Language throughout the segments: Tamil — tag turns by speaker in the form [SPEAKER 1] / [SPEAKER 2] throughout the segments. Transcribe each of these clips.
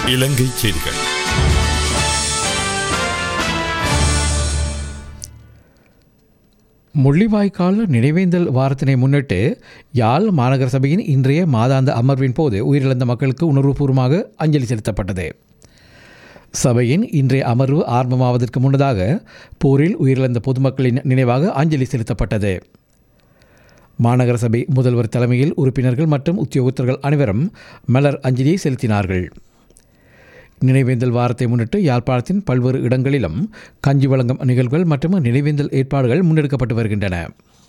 [SPEAKER 1] இலங்கை செய்திகள்
[SPEAKER 2] முள்ளிவாய்க்கால் நினைவேந்தல் வாரத்தினை முன்னிட்டு யாழ் மாநகர சபையின் இன்றைய மாதாந்த அமர்வின் போது உயிரிழந்த மக்களுக்கு உணர்வுபூர்வமாக அஞ்சலி செலுத்தப்பட்டது சபையின் இன்றைய அமர்வு ஆரம்பமாவதற்கு முன்னதாக போரில் உயிரிழந்த பொதுமக்களின் நினைவாக அஞ்சலி செலுத்தப்பட்டது மாநகர சபை முதல்வர் தலைமையில் உறுப்பினர்கள் மற்றும் உத்தியோகத்தர்கள் அனைவரும் மலர் அஞ்சலியை செலுத்தினார்கள் நினைவேந்தல் வாரத்தை முன்னிட்டு யாழ்ப்பாணத்தின் பல்வேறு இடங்களிலும் கஞ்சி வழங்கும் நிகழ்வுகள் மற்றும் நினைவேந்தல் ஏற்பாடுகள் முன்னெடுக்கப்பட்டு வருகின்றன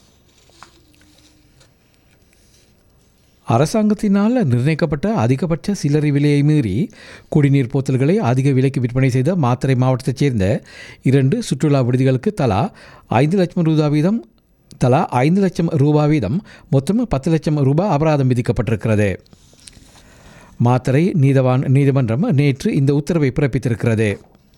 [SPEAKER 2] அரசாங்கத்தினால் நிர்ணயிக்கப்பட்ட அதிகபட்ச சில்லறை விலையை மீறி குடிநீர் போத்தல்களை அதிக விலைக்கு விற்பனை செய்த மாத்தறை மாவட்டத்தைச் சேர்ந்த இரண்டு சுற்றுலா விடுதிகளுக்கு தலா ஐந்து லட்சம் ரூபா வீதம் தலா ஐந்து லட்சம் ரூபா வீதம் மொத்தம் பத்து லட்சம் ரூபாய் அபராதம் விதிக்கப்பட்டிருக்கிறது மாத்தறை நீதவான் நீதிமன்றம் நேற்று இந்த உத்தரவை பிறப்பித்திருக்கிறது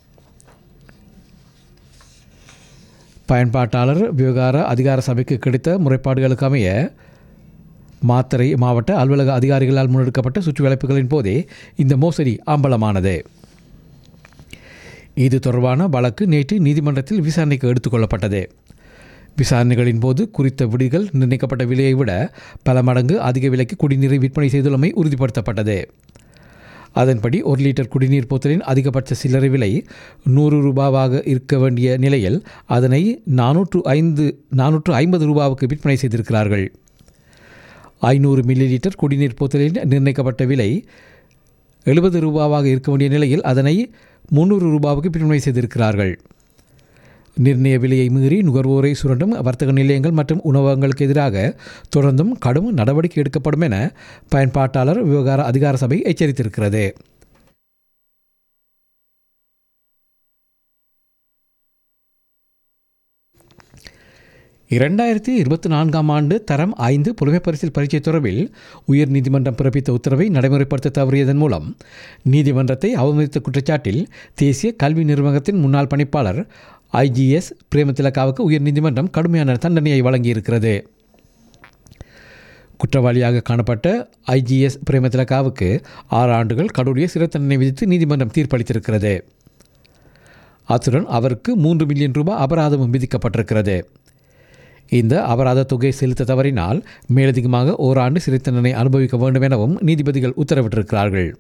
[SPEAKER 2] பயன்பாட்டாளர் விவகார அதிகார சபைக்கு கிடைத்த முறைப்பாடுகளுக்கு அமைய மாத்தறை மாவட்ட அலுவலக அதிகாரிகளால் முன்னெடுக்கப்பட்ட சுற்றுவளைப்புகளின் போதே இந்த மோசடி அம்பலமானது இது தொடர்பான வழக்கு நேற்று நீதிமன்றத்தில் விசாரணைக்கு எடுத்துக்கொள்ளப்பட்டது விசாரணைகளின் போது குறித்த விடுதிகள் நிர்ணயிக்கப்பட்ட விலையை விட பல மடங்கு அதிக விலைக்கு குடிநீரை விற்பனை செய்துள்ளமை உறுதிப்படுத்தப்பட்டது அதன்படி ஒரு லிட்டர் குடிநீர் போத்தலின் அதிகபட்ச சில்லறை விலை நூறு ரூபாவாக இருக்க வேண்டிய நிலையில் அதனை நானூற்று ஐந்து நானூற்று ஐம்பது ரூபாவுக்கு விற்பனை செய்திருக்கிறார்கள் ஐநூறு மில்லி லிட்டர் குடிநீர் போத்தலின் நிர்ணயிக்கப்பட்ட விலை எழுபது ரூபாவாக இருக்க வேண்டிய நிலையில் அதனை முந்நூறு ரூபாவுக்கு விற்பனை செய்திருக்கிறார்கள் நிர்ணய விலையை மீறி நுகர்வோரை சுரண்டும் வர்த்தக நிலையங்கள் மற்றும் உணவகங்களுக்கு எதிராக தொடர்ந்தும் கடும் நடவடிக்கை எடுக்கப்படும் என பயன்பாட்டாளர் விவகார அதிகார சபை எச்சரித்திருக்கிறது இரண்டாயிரத்தி இருபத்தி நான்காம் ஆண்டு தரம் ஐந்து புலமை பரிசில் பரீட்சை தொடர்பில் உயர் நீதிமன்றம் பிறப்பித்த உத்தரவை நடைமுறைப்படுத்த தவறியதன் மூலம் நீதிமன்றத்தை அவமதித்த குற்றச்சாட்டில் தேசிய கல்வி நிர்வாகத்தின் முன்னாள் பணிப்பாளர் ஐஜிஎஸ் பிரேமதிலகாவுக்கு உயர்நீதிமன்றம் கடுமையான தண்டனையை வழங்கியிருக்கிறது குற்றவாளியாக காணப்பட்ட ஐஜிஎஸ் பிரேமதிலகாவுக்கு ஆறு ஆண்டுகள் கடூழிய சிறை தண்டனை விதித்து நீதிமன்றம் தீர்ப்பளித்திருக்கிறது அத்துடன் அவருக்கு மூன்று மில்லியன் ரூபாய் அபராதமும் விதிக்கப்பட்டிருக்கிறது இந்த அபராத தொகை செலுத்த தவறினால் மேலதிகமாக ஓராண்டு சிறை தண்டனை அனுபவிக்க வேண்டும் எனவும் நீதிபதிகள் உத்தரவிட்டிருக்கிறார்கள்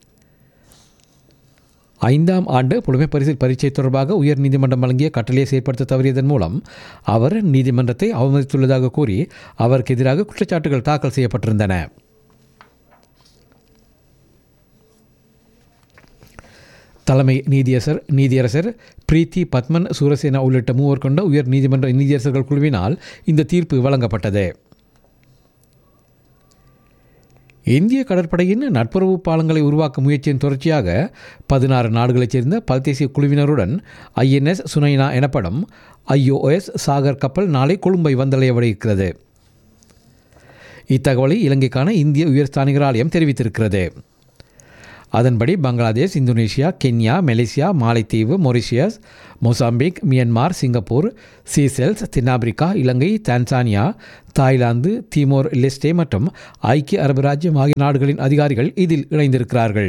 [SPEAKER 2] ஐந்தாம் ஆண்டு புலமை பரிசில் பரீட்சை தொடர்பாக உயர் நீதிமன்றம் வழங்கிய கட்டளையை செயற்படுத்த தவறியதன் மூலம் அவர் நீதிமன்றத்தை அவமதித்துள்ளதாக கூறி அவருக்கு எதிராக குற்றச்சாட்டுகள் தாக்கல் செய்யப்பட்டிருந்தன தலைமை நீதியரசர் நீதியரசர் பிரீத்தி பத்மன் சூரசேனா உள்ளிட்ட மூவர் கொண்ட உயர் நீதிமன்ற நீதியரசர்கள் குழுவினால் இந்த தீர்ப்பு வழங்கப்பட்டது இந்திய கடற்படையின் நட்புறவு பாலங்களை உருவாக்கும் முயற்சியின் தொடர்ச்சியாக பதினாறு நாடுகளைச் சேர்ந்த பல்தேசிய குழுவினருடன் ஐஎன்எஸ் சுனைனா எனப்படும் ஐஓஎஸ் சாகர் கப்பல் நாளை கொழும்பை வந்தடைய இருக்கிறது இத்தகவலை இலங்கைக்கான இந்திய உயர்ஸ்தானிகர் ஆலயம் தெரிவித்திருக்கிறது அதன்படி பங்களாதேஷ் இந்தோனேஷியா கென்யா மலேசியா மாலைத்தீவு Mauritius Mozambique Myanmar Singapore Seychelles தென்னாப்பிரிக்கா இலங்கை தான்சானியா தாய்லாந்து தீமோர் லெஸ்டே மற்றும் ஐக்கிய அரபு ராஜ்யம் ஆகிய நாடுகளின் அதிகாரிகள் இதில் இணைந்திருக்கிறார்கள்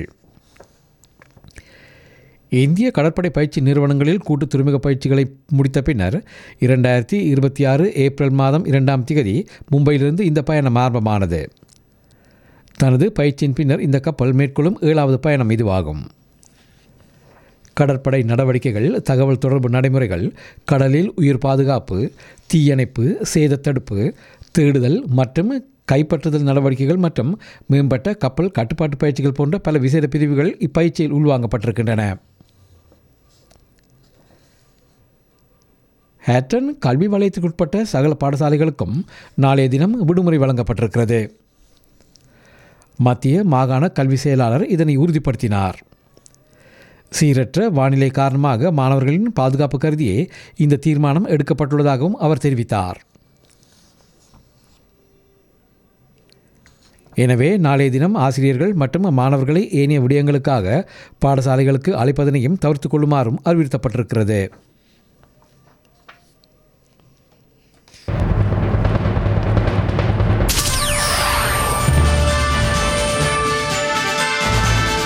[SPEAKER 2] இந்திய கடற்படை பயிற்சி நிறுவனங்களில் கூட்டு துறைமுக பயிற்சிகளை முடித்த பின்னர் இரண்டாயிரத்தி இருபத்தி ஆறு ஏப்ரல் மாதம் இரண்டாம் திகதி மும்பையிலிருந்து இந்த பயணம் ஆரம்பமானது தனது பயிற்சியின் பின்னர் இந்த கப்பல் மேற்கொள்ளும் ஏழாவது பயணம் இதுவாகும் கடற்படை நடவடிக்கைகள் தகவல் தொடர்பு நடைமுறைகள் கடலில் உயிர் பாதுகாப்பு தீயணைப்பு சேத தடுப்பு தேடுதல் மற்றும் கைப்பற்றுதல் நடவடிக்கைகள் மற்றும் மேம்பட்ட கப்பல் கட்டுப்பாட்டு பயிற்சிகள் போன்ற பல விசேட பிரிவுகள் இப்பயிற்சியில் உள்வாங்கப்பட்டிருக்கின்றன ஹேட்டன் கல்வி வலயத்திற்குட்பட்ட சகல பாடசாலைகளுக்கும் நாளைய தினம் விடுமுறை வழங்கப்பட்டிருக்கிறது மத்திய மாகாண கல்வி செயலாளர் இதனை உறுதிப்படுத்தினார் சீரற்ற வானிலை காரணமாக மாணவர்களின் பாதுகாப்பு கருதியே இந்த தீர்மானம் எடுக்கப்பட்டுள்ளதாகவும் அவர் தெரிவித்தார் எனவே நாளைய தினம் ஆசிரியர்கள் மற்றும் மாணவர்களை ஏனைய விடயங்களுக்காக பாடசாலைகளுக்கு அழைப்பதனையும் தவிர்த்து கொள்ளுமாறும் அறிவுறுத்தப்பட்டிருக்கிறது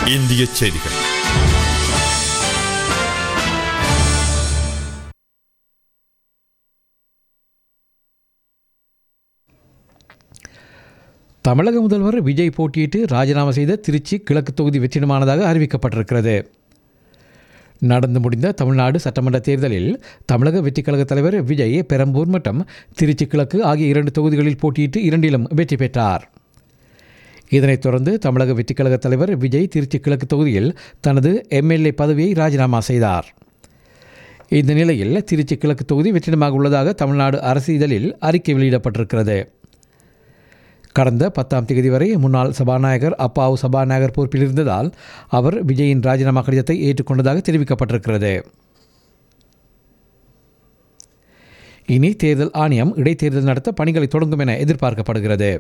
[SPEAKER 1] இந்திய செய்திகள்
[SPEAKER 2] தமிழக முதல்வர் விஜய் போட்டியிட்டு ராஜினாமா செய்த திருச்சி கிழக்கு தொகுதி வெற்றிடமானதாக அறிவிக்கப்பட்டிருக்கிறது நடந்து முடிந்த தமிழ்நாடு சட்டமன்ற தேர்தலில் தமிழக வெற்றிக் கழக தலைவர் விஜய் பெரம்பூர் மற்றும் திருச்சி கிழக்கு ஆகிய இரண்டு தொகுதிகளில் போட்டியிட்டு இரண்டிலும் வெற்றி பெற்றார் இதனைத் தொடர்ந்து தமிழக வெற்றிக் கழக தலைவர் விஜய் திருச்சி கிழக்கு தொகுதியில் தனது எம்எல்ஏ பதவியை ராஜினாமா செய்தார் இந்த நிலையில் திருச்சி கிழக்கு தொகுதி வெற்றிடமாக உள்ளதாக தமிழ்நாடு அரசு இதழில் அறிக்கை வெளியிடப்பட்டிருக்கிறது கடந்த பத்தாம் தேதி வரை முன்னாள் சபாநாயகர் அப்பாவு சபாநாயகர் பொறுப்பில் இருந்ததால் அவர் விஜயின் ராஜினாமா கடிதத்தை ஏற்றுக்கொண்டதாக தெரிவிக்கப்பட்டிருக்கிறது இனி தேர்தல் ஆணையம் இடைத்தேர்தல் நடத்த பணிகளை தொடங்கும் என எதிர்பார்க்கப்படுகிறது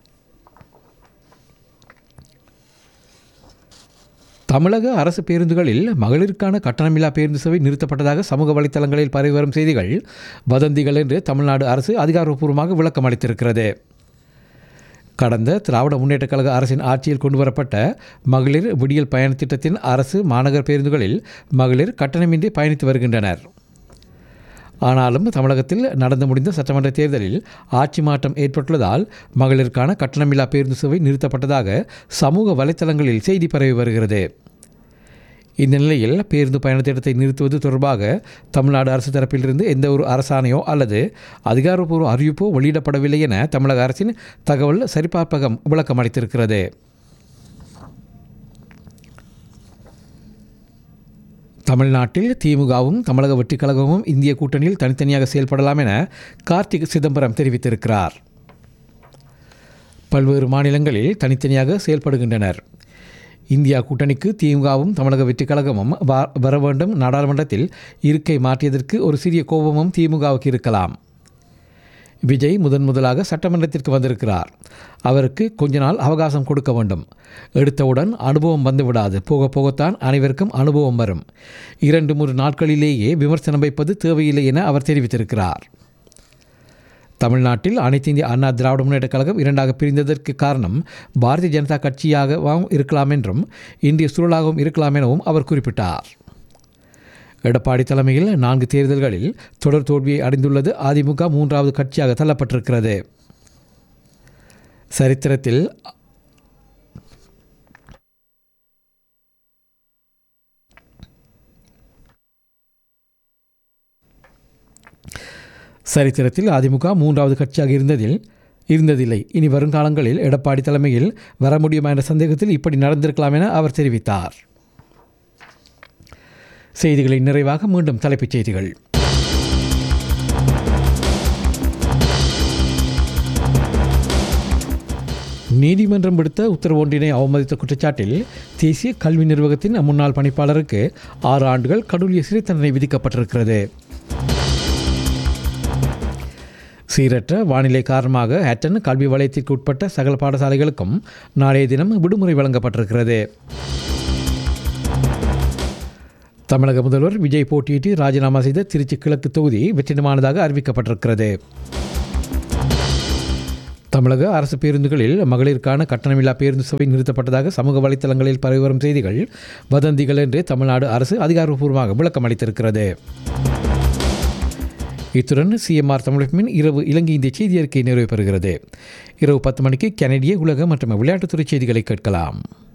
[SPEAKER 2] தமிழக அரசு பேருந்துகளில் மகளிருக்கான கட்டணமில்லா பேருந்து சேவை நிறுத்தப்பட்டதாக சமூக வலைத்தளங்களில் பரவி வரும் செய்திகள் வதந்திகள் என்று தமிழ்நாடு அரசு அதிகாரப்பூர்வமாக விளக்கம் அளித்திருக்கிறது கடந்த திராவிட முன்னேற்றக் கழக அரசின் ஆட்சியில் கொண்டுவரப்பட்ட மகளிர் விடியல் பயண திட்டத்தின் அரசு மாநகர் பேருந்துகளில் மகளிர் கட்டணமின்றி பயணித்து வருகின்றனர் ஆனாலும் தமிழகத்தில் நடந்து முடிந்த சட்டமன்ற தேர்தலில் ஆட்சி மாற்றம் ஏற்பட்டுள்ளதால் மகளிருக்கான கட்டணமில்லா பேருந்து சேவை நிறுத்தப்பட்டதாக சமூக வலைத்தளங்களில் செய்தி பரவி வருகிறது இந்த நிலையில் பேருந்து பயண திட்டத்தை நிறுத்துவது தொடர்பாக தமிழ்நாடு அரசு தரப்பிலிருந்து எந்த ஒரு அரசாணையோ அல்லது அதிகாரப்பூர்வ அறிவிப்போ வெளியிடப்படவில்லை என தமிழக அரசின் தகவல் சரிபார்ப்பகம் விளக்கம் அளித்திருக்கிறது தமிழ்நாட்டில் திமுகவும் தமிழக வெற்றிக் கழகமும் இந்திய கூட்டணியில் தனித்தனியாக செயல்படலாம் என கார்த்திக் சிதம்பரம் தெரிவித்திருக்கிறார் பல்வேறு மாநிலங்களில் தனித்தனியாக செயல்படுகின்றனர் இந்தியா கூட்டணிக்கு திமுகவும் தமிழக வெற்றிக் கழகமும் வ- வர வேண்டும் நாடாளுமன்றத்தில் இருக்கை மாற்றியதற்கு ஒரு சிறிய கோபமும் திமுகவுக்கு இருக்கலாம் விஜய் முதன் முதலாக சட்டமன்றத்திற்கு வந்திருக்கிறார் அவருக்கு கொஞ்ச நாள் அவகாசம் கொடுக்க வேண்டும் எடுத்தவுடன் அனுபவம் வந்துவிடாது போக போகத்தான் அனைவருக்கும் அனுபவம் வரும் இரண்டு மூன்று நாட்களிலேயே விமர்சனம் வைப்பது தேவையில்லை என அவர் தெரிவித்திருக்கிறார் தமிழ்நாட்டில் அனைத்து இந்திய அண்ணா திராவிட முன்னேற்றக் கழகம் இரண்டாக பிரிந்ததற்கு காரணம் பாரதிய ஜனதா கட்சியாகவும் இருக்கலாம் என்றும் இந்திய சூழலாகவும் இருக்கலாம் எனவும் அவர் குறிப்பிட்டார் எடப்பாடி தலைமையில் நான்கு தேர்தல்களில் தொடர் தோல்வியை அடைந்துள்ளது அதிமுக மூன்றாவது கட்சியாக தள்ளப்பட்டிருக்கிறது சரித்திரத்தில் சரித்திரத்தில் அதிமுக மூன்றாவது கட்சியாக இருந்ததில் இருந்ததில்லை இனி வருங்காலங்களில் எடப்பாடி தலைமையில் வர முடியுமா என்ற சந்தேகத்தில் இப்படி நடந்திருக்கலாம் என அவர் தெரிவித்தார் செய்திகளின் நிறைவாக மீண்டும் தலைப்புச் செய்திகள் நீதிமன்றம் விடுத்த உத்தரவு ஒன்றினை அவமதித்த குற்றச்சாட்டில் தேசிய கல்வி நிர்வாகத்தின் முன்னாள் பணிப்பாளருக்கு ஆறு ஆண்டுகள் கடூழிய சிறை தண்டனை விதிக்கப்பட்டிருக்கிறது சீரற்ற வானிலை காரணமாக ஹேட்டன் கல்வி வலயத்திற்கு உட்பட்ட சகல பாடசாலைகளுக்கும் நாளைய தினம் விடுமுறை வழங்கப்பட்டிருக்கிறது தமிழக முதல்வர் விஜய் போட்டியிட்டு ராஜினாமா செய்த திருச்சி கிழக்கு தொகுதி வெற்றிடமானதாக அறிவிக்கப்பட்டிருக்கிறது தமிழக அரசு பேருந்துகளில் மகளிருக்கான கட்டணமில்லா பேருந்து சேவை நிறுத்தப்பட்டதாக சமூக வலைத்தளங்களில் பரவி வரும் செய்திகள் வதந்திகள் என்று தமிழ்நாடு அரசு அதிகாரப்பூர்வமாக விளக்கம் அளித்திருக்கிறது இத்துடன் சிஎம்ஆர் தமிழகமின் இரவு இலங்கை இந்திய செய்தி அறிக்கை நிறைவு பெறுகிறது இரவு பத்து மணிக்கு கனடிய உலக மற்றும் விளையாட்டுத்துறை செய்திகளை கேட்கலாம்